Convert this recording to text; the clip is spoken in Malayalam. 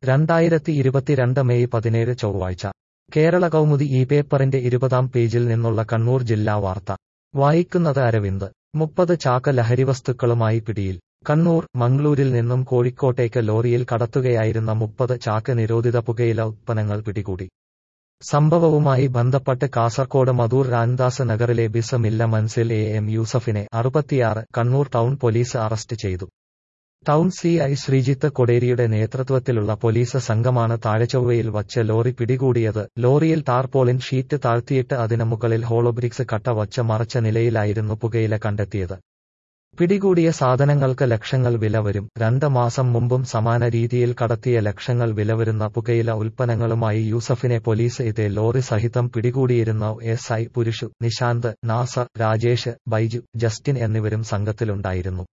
രണ്ടായിരത്തി ഇരുപത്തിരണ്ട് മെയ് പതിനേഴ് ചൊവ്വാഴ്ച കേരള കൗമുദി ഈ പേപ്പറിന്റെ ഇരുപതാം പേജിൽ നിന്നുള്ള കണ്ണൂർ ജില്ലാ വാർത്ത വായിക്കുന്നത് അരവിന്ദ് മുപ്പത് ചാക്ക് ലഹരിവസ്തുക്കളുമായി പിടിയിൽ കണ്ണൂർ മംഗ്ലൂരിൽ നിന്നും കോഴിക്കോട്ടേക്ക് ലോറിയിൽ കടത്തുകയായിരുന്ന മുപ്പത് ചാക്ക് നിരോധിത പുകയില ഉത്പന്നങ്ങൾ പിടികൂടി സംഭവവുമായി ബന്ധപ്പെട്ട് കാസർകോട് മധൂർ രാംദാസ് നഗറിലെ Bismillah Manzil A M യൂസഫിനെ അറുപത്തിയാറ് കണ്ണൂർ ടൗൺ പോലീസ് അറസ്റ്റ് ചെയ്തു ടൗൺ സി ഐ ശ്രീജിത്ത് കൊടേരിയുടെ നേതൃത്വത്തിലുള്ള പോലീസ് സംഘമാണ് താഴെചൊവ്വയിൽ വച്ച് ലോറി പിടികൂടിയത് ലോറിയിൽ ടാർപോളിൻ ഷീറ്റ് താഴ്ത്തിയിട്ട് അതിന് മുകളിൽ ഹോളോബ്രിക്സ് കട്ട വച്ച് മറച്ച നിലയിലായിരുന്നു പുകയില കണ്ടെത്തിയത് പിടികൂടിയ സാധനങ്ങൾക്ക് ലക്ഷങ്ങൾ വില വരും രണ്ട് മാസം മുമ്പും സമാന രീതിയിൽ കടത്തിയ ലക്ഷങ്ങൾ വില വരുന്ന പുകയില ഉൽപ്പന്നങ്ങളുമായി യൂസഫിനെ പോലീസ് ഇതേ ലോറി സഹിതം പിടികൂടിയിരുന്ന എസ് ഐ പുരുഷു നിശാന്ത് നാസർ രാജേഷ് ബൈജു ജസ്റ്റിൻ എന്നിവരും സംഘത്തിലുണ്ടായിരുന്നു